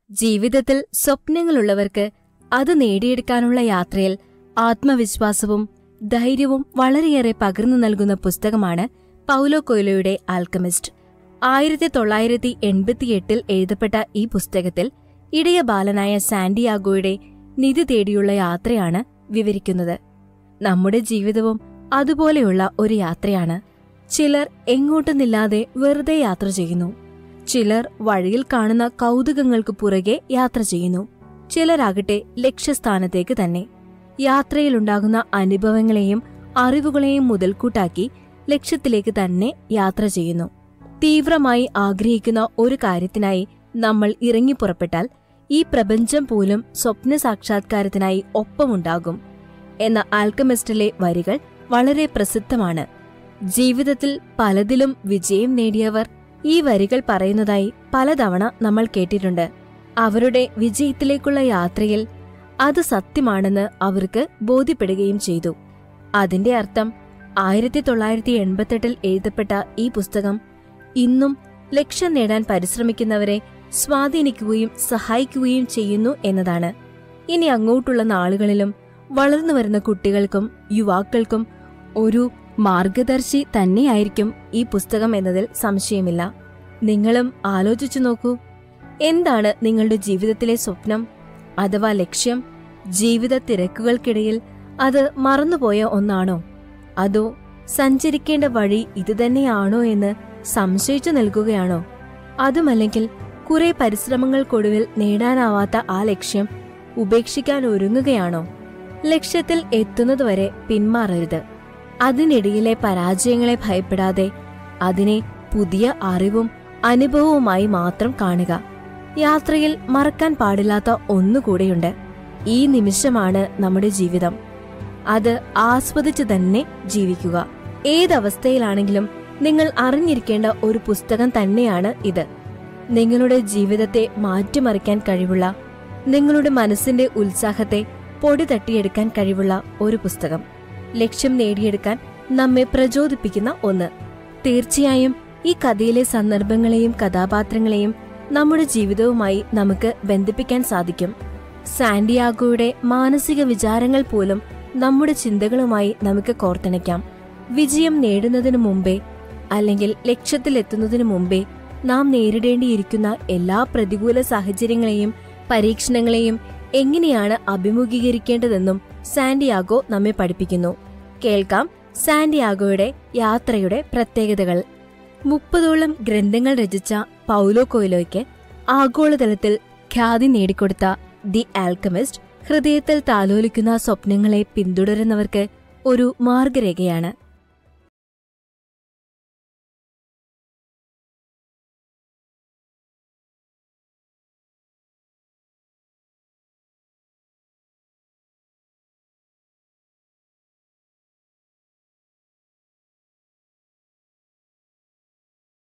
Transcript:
ജീവിതത്തിൽ സ്വപ്നങ്ങളുള്ളവർക്ക് അത് നേടിയെടുക്കാനുള്ള യാത്രയിൽ ആത്മവിശ്വാസവും ധൈര്യവും വളരെയേറെ പകർന്നു നൽകുന്ന പുസ്തകമാണ് പൗലോ കൊയ്ലോയുടെ ആൽക്കമിസ്റ്റ് ആയിരത്തി തൊള്ളായിരത്തി എൺപത്തിയെട്ടിൽ എഴുതപ്പെട്ട ഈ പുസ്തകത്തിൽ ഇടയ ബാലനായ സാന്റിയാഗോയുടെ നിധി തേടിയുള്ള യാത്രയാണ് വിവരിക്കുന്നത് നമ്മുടെ ജീവിതവും അതുപോലെയുള്ള ഒരു യാത്രയാണ് ചിലർ എങ്ങോട്ടെന്നില്ലാതെ വെറുതെ യാത്ര ചെയ്യുന്നു ചിലർ വഴിയിൽ കാണുന്ന കൗതുകങ്ങൾക്ക് പുറകെ യാത്ര ചെയ്യുന്നു ചിലരാകട്ടെ ലക്ഷ്യസ്ഥാനത്തേക്ക് തന്നെ യാത്രയിലുണ്ടാകുന്ന അനുഭവങ്ങളെയും അറിവുകളെയും മുതൽക്കൂട്ടാക്കി ലക്ഷ്യത്തിലേക്ക് തന്നെ യാത്ര ചെയ്യുന്നു തീവ്രമായി ആഗ്രഹിക്കുന്ന ഒരു കാര്യത്തിനായി നമ്മൾ ഇറങ്ങിപ്പുറപ്പെട്ടാൽ ഈ പ്രപഞ്ചം പോലും സ്വപ്ന സാക്ഷാത്കാരത്തിനായി ഒപ്പമുണ്ടാകും എന്ന ആൽക്കമിസ്റ്റിലെ വരികൾ വളരെ പ്രസിദ്ധമാണ് ജീവിതത്തിൽ പലതിലും വിജയം നേടിയവർ ഈ വരികൾ പറയുന്നതായി പലതവണ നമ്മൾ കേട്ടിട്ടുണ്ട് അവരുടെ വിജയത്തിലേക്കുള്ള യാത്രയിൽ അത് സത്യമാണെന്ന് അവർക്ക് ബോധ്യപ്പെടുകയും ചെയ്തു അതിന്റെ അർത്ഥം ആയിരത്തി തൊള്ളായിരത്തി എൺപത്തെട്ടിൽ എഴുതപ്പെട്ട ഈ പുസ്തകം ഇന്നും ലക്ഷ്യം നേടാൻ പരിശ്രമിക്കുന്നവരെ സ്വാധീനിക്കുകയും സഹായിക്കുകയും ചെയ്യുന്നു എന്നതാണ് ഇനി അങ്ങോട്ടുള്ള നാളുകളിലും വളർന്നുവരുന്ന കുട്ടികൾക്കും യുവാക്കൾക്കും ഒരു മാർഗദർശി തന്നെയായിരിക്കും ഈ പുസ്തകം എന്നതിൽ സംശയമില്ല നിങ്ങളും ആലോചിച്ചു നോക്കൂ എന്താണ് നിങ്ങളുടെ ജീവിതത്തിലെ സ്വപ്നം അഥവാ ലക്ഷ്യം ജീവിത തിരക്കുകൾക്കിടയിൽ അത് മറന്നുപോയ ഒന്നാണോ അതോ സഞ്ചരിക്കേണ്ട വഴി ഇതുതന്നെയാണോ എന്ന് സംശയിച്ചു നിൽക്കുകയാണോ അതുമല്ലെങ്കിൽ കുറെ പരിശ്രമങ്ങൾക്കൊടുവിൽ നേടാനാവാത്ത ആ ലക്ഷ്യം ഉപേക്ഷിക്കാൻ ഒരുങ്ങുകയാണോ ലക്ഷ്യത്തിൽ എത്തുന്നതുവരെ പിന്മാറരുത് അതിനിടയിലെ പരാജയങ്ങളെ ഭയപ്പെടാതെ അതിനെ പുതിയ അറിവും അനുഭവവുമായി മാത്രം കാണുക യാത്രയിൽ മറക്കാൻ പാടില്ലാത്ത ഒന്നുകൂടെയുണ്ട് ഈ നിമിഷമാണ് നമ്മുടെ ജീവിതം അത് ആസ്വദിച്ചു തന്നെ ജീവിക്കുക ഏതവസ്ഥയിലാണെങ്കിലും നിങ്ങൾ അറിഞ്ഞിരിക്കേണ്ട ഒരു പുസ്തകം തന്നെയാണ് ഇത് നിങ്ങളുടെ ജീവിതത്തെ മാറ്റിമറിക്കാൻ കഴിവുള്ള നിങ്ങളുടെ മനസ്സിന്റെ ഉത്സാഹത്തെ പൊടി തട്ടിയെടുക്കാൻ കഴിവുള്ള ഒരു പുസ്തകം ലക്ഷ്യം നേടിയെടുക്കാൻ നമ്മെ പ്രചോദിപ്പിക്കുന്ന ഒന്ന് തീർച്ചയായും ഈ കഥയിലെ സന്ദർഭങ്ങളെയും കഥാപാത്രങ്ങളെയും നമ്മുടെ ജീവിതവുമായി നമുക്ക് ബന്ധിപ്പിക്കാൻ സാധിക്കും സാന്റിയാഗോയുടെ മാനസിക വിചാരങ്ങൾ പോലും നമ്മുടെ ചിന്തകളുമായി നമുക്ക് കോർത്തിണയ്ക്കാം വിജയം നേടുന്നതിനു മുമ്പേ അല്ലെങ്കിൽ ലക്ഷ്യത്തിലെത്തുന്നതിനു മുമ്പേ നാം നേരിടേണ്ടിയിരിക്കുന്ന എല്ലാ പ്രതികൂല സാഹചര്യങ്ങളെയും പരീക്ഷണങ്ങളെയും എങ്ങനെയാണ് അഭിമുഖീകരിക്കേണ്ടതെന്നും സാന്റിയാഗോ നമ്മെ പഠിപ്പിക്കുന്നു കേൾക്കാം സാന്റിയാഗോയുടെ യാത്രയുടെ പ്രത്യേകതകൾ മുപ്പതോളം ഗ്രന്ഥങ്ങൾ രചിച്ച പൗലോ കൊയ്ലോയ്ക്ക് ആഗോളതലത്തിൽ ഖ്യാതി നേടിക്കൊടുത്ത ദി ആൽക്കമിസ്റ്റ് ഹൃദയത്തിൽ താലോലിക്കുന്ന സ്വപ്നങ്ങളെ പിന്തുടരുന്നവർക്ക് ഒരു മാർഗരേഖയാണ്